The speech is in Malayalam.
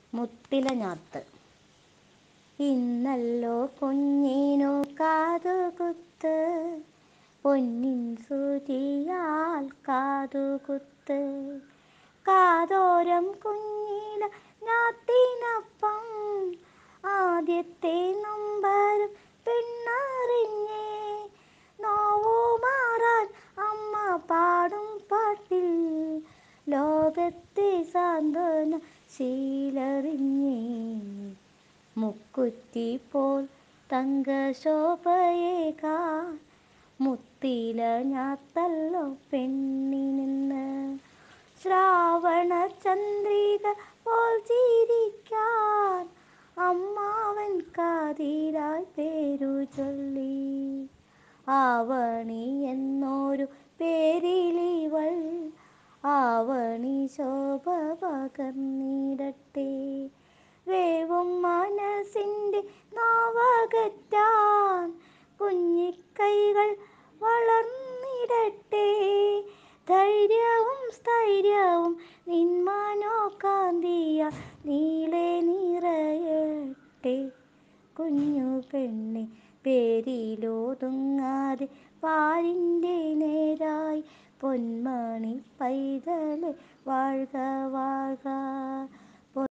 മുത്തില ഞാത്ത് ഇന്നല്ലോ കുഞ്ഞിനു കാതുകുത്ത് പൊന്നിൻ സൂചിയാൽ കാതുകുത്ത് കാതോരം കുഞ്ഞില ഞാത്തിനപ്പം ആദ്യത്തെ നമ്പരും പെണ്ണറിഞ്ഞേ നോവു മാറാൻ അമ്മ പാടും പാട്ടിൽ ലോകത്തെ സാന്ത്വന ശീലറിഞ്ഞേ മുക്കുറ്റി പോൽ തങ്കശോഭയേകാൻ മുത്തില ഞാത്തല്ലോ പെണ്ണിനിന്ന് ശ്രാവണ ചന്ദ്രിക പോൽ ചിരിക്കാൻ അമ്മാവൻ കാതിലായി പേരു ചൊല്ലി ആവണി എന്നൊരു പേരിലിവൾ ആവണി ശോഭ പകർന്നിടട്ടെ വേവും മനസ്സിൻ്റെ നോവകറ്റാൻ കുഞ്ഞിക്കൈകൾ വളർന്നിടട്ടെ ധൈര്യവും സ്ഥൈര്യവും നിൻ മനോകാന്തിയാൽ നീളെ നിറയട്ടെ കുഞ്ഞു പെണ്ണെ പേരിലൊതുങ്ങാതെ പാരിൻ്റെ നേരായി പൊന്മണി പൈതലേ വാഴ്ക വാഴ്ക